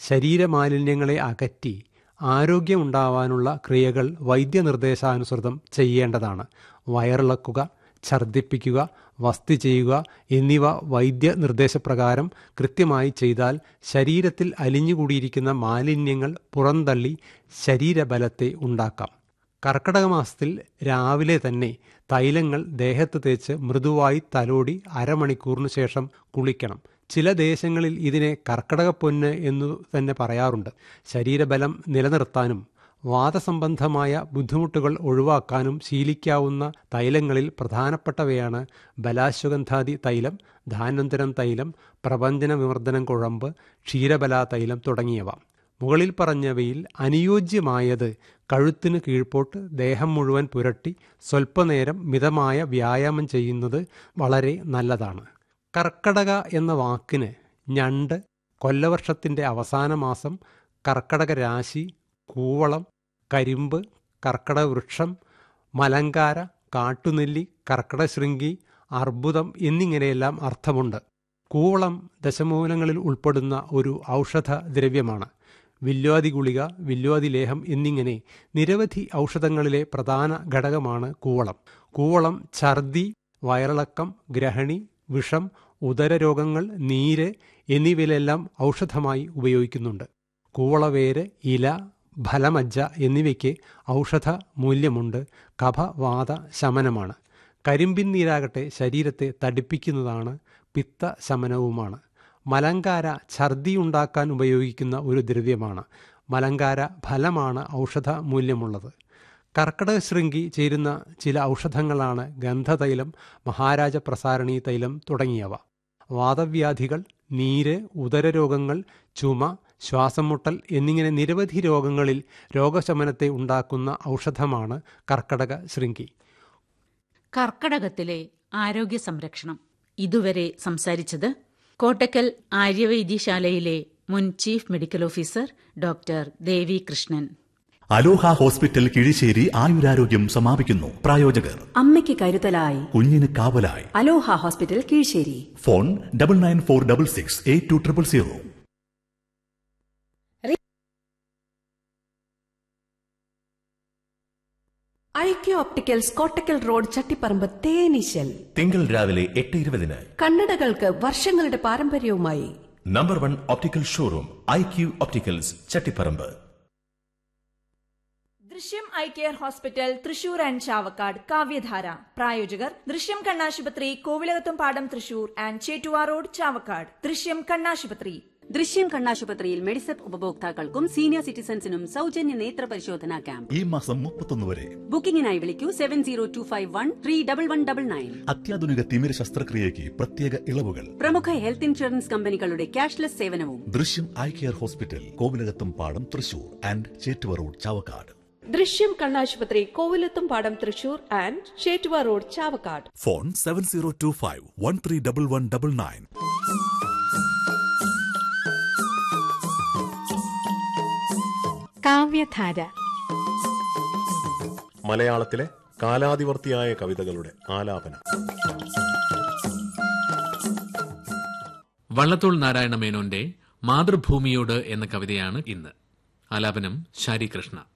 ശരീരമാലിന്യങ്ങളെ അകറ്റി ആരോഗ്യമുണ്ടാവാനുള്ള ക്രിയകൾ വൈദ്യനിർദ്ദേശാനുസൃതം ചെയ്യേണ്ടതാണ് വയറിളക്കുക ഛർദ്ദിപ്പിക്കുക വസ്തി ചെയ്യുക എന്നിവ വൈദ്യ നിർദ്ദേശപ്രകാരം കൃത്യമായി ചെയ്താൽ ശരീരത്തിൽ അലിഞ്ഞുകൂടിയിരിക്കുന്ന മാലിന്യങ്ങൾ പുറന്തള്ളി ശരീരബലത്തെ ഉണ്ടാക്കാം കർക്കടക മാസത്തിൽ രാവിലെ തന്നെ തൈലങ്ങൾ ദേഹത്ത് തേച്ച് മൃദുവായി തലോടി അരമണിക്കൂറിന് ശേഷം കുളിക്കണം ചില ദേശങ്ങളിൽ ഇതിനെ കർക്കടകപ്പൊന്ന് എന്നു തന്നെ പറയാറുണ്ട് ശരീരബലം നിലനിർത്താനും വാദസംബന്ധമായ ബുദ്ധിമുട്ടുകൾ ഒഴിവാക്കാനും ശീലിക്കാവുന്ന തൈലങ്ങളിൽ പ്രധാനപ്പെട്ടവയാണ് ബലാശ്വഗന്ധാദി തൈലം ധാന്വന്തരം തൈലം പ്രപഞ്ചന വിമർദ്ദനം കുഴമ്പ് ക്ഷീരബലാ തൈലം തുടങ്ങിയവ മുകളിൽ പറഞ്ഞവയിൽ അനുയോജ്യമായത് കഴുത്തിന് കീഴ്പോട്ട് ദേഹം മുഴുവൻ പുരട്ടി സ്വല്പനേരം മിതമായ വ്യായാമം ചെയ്യുന്നത് വളരെ നല്ലതാണ് കർക്കടക എന്ന വാക്കിന് ഞണ്ട് കൊല്ലവർഷത്തിൻ്റെ അവസാന മാസം കർക്കടക രാശി കൂവളം കരിമ്പ് കർക്കടക വൃക്ഷം മലങ്കാര കാട്ടുനെല്ലി കർക്കടശൃംഗി അർബുദം എന്നിങ്ങനെയെല്ലാം അർത്ഥമുണ്ട് കൂവളം ദശമൂലങ്ങളിൽ ഉൾപ്പെടുന്ന ഒരു ഔഷധ ദ്രവ്യമാണ് വില്വാദി ഗുളിക വില്വാദി ലേഹം എന്നിങ്ങനെ നിരവധി ഔഷധങ്ങളിലെ പ്രധാന ഘടകമാണ് കൂവളം കൂവളം ഛർദി വയറിളക്കം ഗ്രഹണി വിഷം ഉദരരോഗങ്ങൾ നീര് എന്നിവയിലെല്ലാം ഔഷധമായി ഉപയോഗിക്കുന്നുണ്ട് കൂവളവേര് ഇല ഫലമജ്ജ എന്നിവയ്ക്ക് ഔഷധ മൂല്യമുണ്ട് കഫവാത ശമനമാണ് കരിമ്പിൻ നീരാകട്ടെ ശരീരത്തെ തടിപ്പിക്കുന്നതാണ് പിത്ത ശമനവുമാണ് മലങ്കാര ഛർദി ഉണ്ടാക്കാൻ ഉപയോഗിക്കുന്ന ഒരു ദ്രവ്യമാണ് മലങ്കാര ഫലമാണ് ഔഷധ മൂല്യമുള്ളത് കർക്കടക ശൃംഗി ചേരുന്ന ചില ഔഷധങ്ങളാണ് ഗന്ധതൈലം മഹാരാജ പ്രസാരണി തൈലം തുടങ്ങിയവ വാദവ്യാധികൾ നീര് ഉദരരോഗങ്ങൾ ചുമ ശ്വാസം മുട്ടൽ എന്നിങ്ങനെ നിരവധി രോഗങ്ങളിൽ രോഗശമനത്തെ ഉണ്ടാക്കുന്ന ഔഷധമാണ് കർക്കടക ശൃംഗി കർക്കടകത്തിലെ ആരോഗ്യ സംരക്ഷണം ഇതുവരെ സംസാരിച്ചത് കോട്ടക്കൽ ആര്യവൈദ്യശാലയിലെ മുൻ chief medical officer doctor Devi Krishnan Aloha hospital Kizhisseri ആയുരാരോഗ്യം സമാപിക്കുന്നു പ്രായോജകർ അമ്മയ്ക്ക് കരുതലായി കുഞ്ഞിന് കാവലായി Aloha hospital Keezhseri phone double nine four double six eight two triple zero IQ opticals Kottakkal road Chattiparamba തേനീശൽ തിങ്കൾ രാവിലെ എട്ട് ഇരുപതിന് കണ്ണടകൾക്ക് വർഷങ്ങളുടെ പാരമ്പര്യവുമായി number one optical showroom I Q opticals Chattiparamba Drishyam eye care hospital Thrissur and Chavakkad Kavyadhara പ്രായോജകർ ദൃശ്യം കണ്ണാശുപത്രി കോവിലകത്തും പാടം തൃശൂർ ആൻഡ് ചേറ്റുവാ റോഡ് ചാവക്കാട് ദൃശ്യം കണ്ണാശുപത്രി ദൃശ്യം കണ്ണാശുപത്രിയിൽ മെഡിസെപ്പ് ഉപഭോക്താക്കൾക്കും സീനിയർ സിറ്റിസൺസിനും സൗജന്യ നേത്ര പരിശോധനാ ക്യാമ്പ് ഈ മാസം മുപ്പത്തൊന്ന് വരെ ബുക്കിംഗിനായി വിളിക്കൂ seven zero two five one three double one double nine അത്യാധുനിക തിമിര ശസ്ത്രക്രിയയ്ക്ക് പ്രത്യേക ഇളവുകൾ പ്രമുഖ ഹെൽത്ത് ഇൻഷുറൻസ് കമ്പനികളുടെ ക്യാഷ്ലെസ് സേവനവും ദൃശ്യം eye care hospital Kovilakathum Padam Thrissur and Chettuva road Chavakkad Drishyam കണ്ണാശുപത്രി Kovilakathum Padam Thrissur and Chettuva road Chavakkad phone seven zero two five one three double one double nine Kavyadhara മലയാളത്തിലെ കാലാതിവർത്തിയായ കവിതകളുടെ ആലാപനം വള്ളത്തോൾ നാരായണ മേനോന്റെ മാതൃഭൂമിയോട് എന്ന കവിതയാണ് ഇന്ന് ആലാപനം ശാരി കൃഷ്ണ